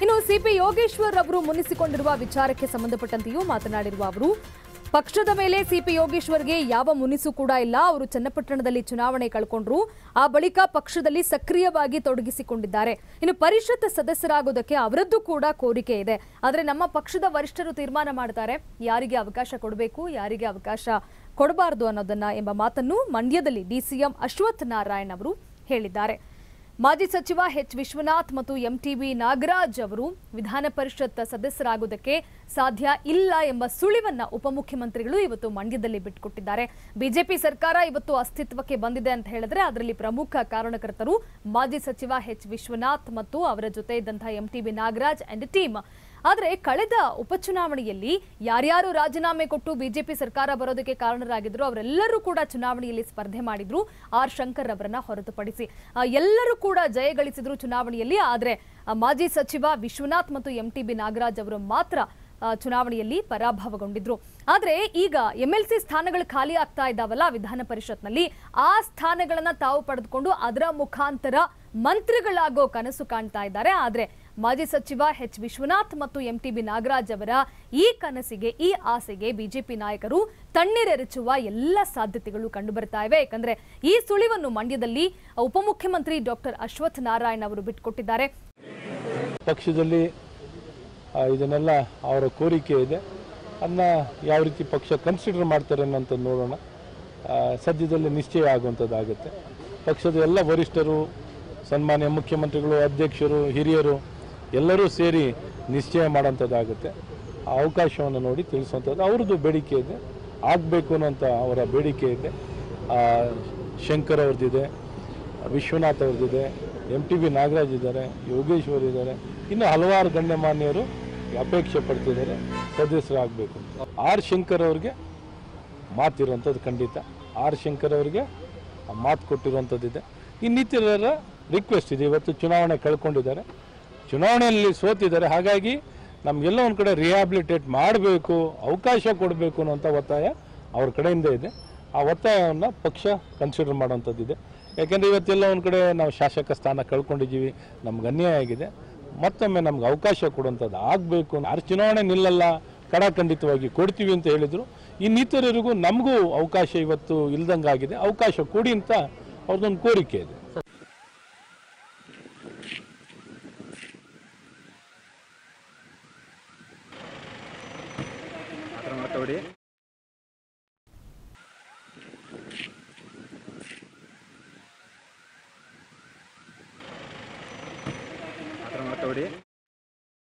ಇನ್ನು ಸಿಪಿ ಯೋಗೇಶ್ವರ್ ಅವರು ಮುನಿಸಿಕೊಂಡಿರುವ ವಿಚಾರಕ್ಕೆ ಸಂಬಂಧಪಟ್ಟಂತೆಯೂ ಮಾತನಾಡಿರುವ ಅವರು ಪಕ್ಷದ ಮೇಲೆ ಸಿಪಿ ಯೋಗೇಶ್ವರ್ಗೆ ಯಾವ ಮುನಿಸು ಕೂಡ ಇಲ್ಲ ಅವರು ಚನ್ನಪಟ್ಟಣದಲ್ಲಿ ಚುನಾವಣೆ ಕಳ್ಕೊಂಡ್ರು ಆ ಬಳಿಕ ಪಕ್ಷದಲ್ಲಿ ಸಕ್ರಿಯವಾಗಿ ತೊಡಗಿಸಿಕೊಂಡಿದ್ದಾರೆ ಇನ್ನು ಪರಿಷತ್ ಸದಸ್ಯರಾಗೋದಕ್ಕೆ ಅವರದ್ದು ಕೂಡ ಕೋರಿಕೆ ಇದೆ ಆದರೆ ನಮ್ಮ ಪಕ್ಷದ ವರಿಷ್ಠರು ತೀರ್ಮಾನ ಮಾಡ್ತಾರೆ ಯಾರಿಗೆ ಅವಕಾಶ ಕೊಡಬೇಕು ಯಾರಿಗೆ ಅವಕಾಶ ಕೊಡಬಾರದು ಅನ್ನೋದನ್ನ ಎಂಬ ಮಾತನ್ನು ಮಂಡ್ಯದಲ್ಲಿ ಡಿಸಿಎಂ ಅಶ್ವಥ್ ನಾರಾಯಣ್ ಅವರು ಹೇಳಿದ್ದಾರೆ ಮಾಜಿ ಸಚಿವ ಎಚ್ ವಿಶ್ವನಾಥ್ ಮತ್ತು ಎಂಟಿಬಿ ನಾಗರಾಜ್ ಅವರು ವಿಧಾನ ಪರಿಷತ್ ಸದಸ್ಯರಾಗುವುದಕ್ಕೆ ಸಾಧ್ಯ ಇಲ್ಲ ಎಂಬ ಸುಳಿವನ್ನ ಉಪಮುಖ್ಯಮಂತ್ರಿಗಳು ಇವತ್ತು ಮಂಡ್ಯದಲ್ಲಿ ಬಿಟ್ಟುಕೊಟ್ಟಿದ್ದಾರೆ ಬಿಜೆಪಿ ಸರ್ಕಾರ ಇವತ್ತು ಅಸ್ತಿತ್ವಕ್ಕೆ ಬಂದಿದೆ ಅಂತ ಹೇಳಿದ್ರೆ ಅದರಲ್ಲಿ ಪ್ರಮುಖ ಕಾರಣಕರ್ತರು ಮಾಜಿ ಸಚಿವ ಎಚ್ ವಿಶ್ವನಾಥ್ ಮತ್ತು ಅವರ ಜೊತೆ ಇದ್ದಂತಹ ಎಂಟಿಬಿ ನಾಗರಾಜ್ ಅಂಡ್ ಟೀಮ್ ಆದರೆ ಕಳೆದ ಉಪಚುನಾವಣೆಯಲ್ಲಿ ಯಾರ್ಯಾರು ರಾಜೀನಾಮೆ ಕೊಟ್ಟು ಬಿಜೆಪಿ ಸರ್ಕಾರ ಬರೋದಕ್ಕೆ ಕಾರಣರಾಗಿದ್ರು ಅವರೆಲ್ಲರೂ ಕೂಡ ಚುನಾವಣೆಯಲ್ಲಿ ಸ್ಪರ್ಧೆ ಮಾಡಿದ್ರು ಆರ್ ಶಂಕರ್ ಅವರನ್ನ ಹೊರತುಪಡಿಸಿ ಆ, ಎಲ್ಲರೂ ಕೂಡ ಜಯಗಳಿಸಿದ್ರು ಚುನಾವಣೆಯಲ್ಲಿ ಆದರೆ ಆ, ಮಾಜಿ ಸಚಿವ ವಿಶ್ವನಾಥ್ ಮತ್ತು ಎಂಟಿಬಿ ನಾಗರಾಜ್ ಅವರು ಮಾತ್ರ ಆ, ಚುನಾವಣೆಯಲ್ಲಿ ಪರಾಭವಗೊಂಡಿದ್ರು ಆದ್ರೆ ಈಗ ಎಂಎಲ್ಸಿ ಸ್ಥಾನಗಳು ಖಾಲಿ ಆಗ್ತಾ ಇದ್ದಾವಲ್ಲ ವಿಧಾನ ಪರಿಷತ್ನಲ್ಲಿ ಆ ಸ್ಥಾನಗಳನ್ನ ತಾವು ಪಡೆದುಕೊಂಡು ಅದರ ಮುಖಾಂತರ ಮಂತ್ರಿಗಳಾಗೋ ಕನಸು ಕಾಣ್ತಾ ಇದ್ದಾರೆ ಆದ್ರೆ ಮಾಜಿ ಸಚಿವ ಎಚ್ ವಿಶ್ವನಾಥ್ ಮತ್ತು ಎಂಟಿಬಿ ನಾಗರಾಜ್ ಅವರ ಈ ಕನಸಿಗೆ ಈ ಆಸೆಗೆ ಬಿಜೆಪಿ ನಾಯಕರು ತಣ್ಣೀರೆರಚುವ ಎಲ್ಲ ಸಾಧ್ಯತೆಗಳು ಕಂಡುಬರ್ತಾ ಇವೆ ಯಾಕಂದ್ರೆ ಈ ಸುಳಿವನ್ನು ಮಂಡ್ಯದಲ್ಲಿ ಉಪಮುಖ್ಯಮಂತ್ರಿ ಡಾಕ್ಟರ್ ಅಶ್ವಥ್ ನಾರಾಯಣ್ ಅವರು ಬಿಟ್ಟುಕೊಟ್ಟಿದ್ದಾರೆ ಪಕ್ಷದಲ್ಲಿ ಆ, ಇದನ್ನೆಲ್ಲ ಅವರ ಕೋರಿಕೆ ಇದೆ ಅದನ್ನ ಯಾವ ರೀತಿ ಪಕ್ಷ ಕನ್ಸಿಡರ್ ಮಾಡ್ತಾರೆ ಅನ್ನೋಂಥ ನೋಡೋಣ ಆ, ಸದ್ಯದಲ್ಲಿ ನಿಶ್ಚಯ ಆಗುವಂಥದ್ದಾಗುತ್ತೆ ಪಕ್ಷದ ಎಲ್ಲ ವರಿಷ್ಠರು ಸನ್ಮಾನ್ಯ ಮುಖ್ಯಮಂತ್ರಿಗಳು ಅಧ್ಯಕ್ಷರು ಹಿರಿಯರು ಎಲ್ಲರೂ ಸೇರಿ ನಿಶ್ಚಯ ಮಾಡೋಂಥದ್ದಾಗುತ್ತೆ ಆ ಅವಕಾಶವನ್ನು ನೋಡಿ ತಿಳಿಸುವಂಥದ್ದು ಅವ್ರದ್ದು ಬೇಡಿಕೆ ಇದೆ ಆಗಬೇಕು ಅನ್ನೋಂಥ ಅವರ ಬೇಡಿಕೆ ಇದೆ ಆ, ಶಂಕರ್ ಅವ್ರದ್ದಿದೆ ವಿಶ್ವನಾಥ್ ಅವ್ರದ್ದಿದೆ ಎಂ ಟಿ ಬಿ ನಾಗರಾಜ್ ಇದ್ದಾರೆ ಯೋಗೇಶ್ವರ್ ಇದ್ದಾರೆ ಇನ್ನು ಹಲವಾರು ಗಣ್ಯಮಾನ್ಯರು ಅಪೇಕ್ಷೆ ಪಡ್ತಿದ್ದಾರೆ ಸದಸ್ಯರಾಗಬೇಕು ಆರ್ ಶಂಕರ್ ಅವ್ರಿಗೆ ಮಾತಿರುವಂಥದ್ದು ಖಂಡಿತ ಆರ್ ಶಂಕರ್ ಅವರಿಗೆ ಮಾತು ಕೊಟ್ಟಿರುವಂಥದ್ದಿದೆ ಇನ್ನಿತರರ ರಿಕ್ವೆಸ್ಟ್ ಇದೆ ಇವತ್ತು ಚುನಾವಣೆ ಕಳ್ಕೊಂಡಿದ್ದಾರೆ ಚುನಾವಣೆಯಲ್ಲಿ ಸೋತಿದ್ದಾರೆ ಹಾಗಾಗಿ ನಮಗೆಲ್ಲ ಒಂದು ಕಡೆ ರಿಹ್ಯಾಬಿಲಿಟೇಟ್ ಮಾಡಬೇಕು ಅವಕಾಶ ಕೊಡಬೇಕು ಅನ್ನೋಂಥ ಒತ್ತಾಯ ಅವ್ರ ಕಡೆಯಿಂದ ಇದೆ ಆ ಒತ್ತಾಯವನ್ನು ಪಕ್ಷ ಕನ್ಸಿಡರ್ ಮಾಡುವಂಥದ್ದಿದೆ ಯಾಕೆಂದರೆ ಇವತ್ತೆಲ್ಲ ಒಂದು ಕಡೆ ನಾವು ಶಾಸಕ ಸ್ಥಾನ ಕಳ್ಕೊಂಡಿದ್ದೀವಿ ನಮ್ಗೆ ಅನ್ಯಾಯ ಆಗಿದೆ ಮತ್ತೊಮ್ಮೆ ನಮ್ಗೆ ಅವಕಾಶ ಕೊಡುವಂಥದ್ದು ಆಗಬೇಕು ಯಾರು ಚುನಾವಣೆ ನಿಲ್ಲಲ್ಲ ಕಡಾಖಂಡಿತವಾಗಿ ಕೊಡ್ತೀವಿ ಅಂತ ಹೇಳಿದರು ಇನ್ನಿತರರಿಗೂ ನಮಗೂ ಅವಕಾಶ ಇವತ್ತು ಇಲ್ದಂಗಾಗಿದೆ ಅವಕಾಶ ಕೊಡಿ ಅಂತ ಅವ್ರದ್ದೊಂದು ಕೋರಿಕೆ ಇದೆ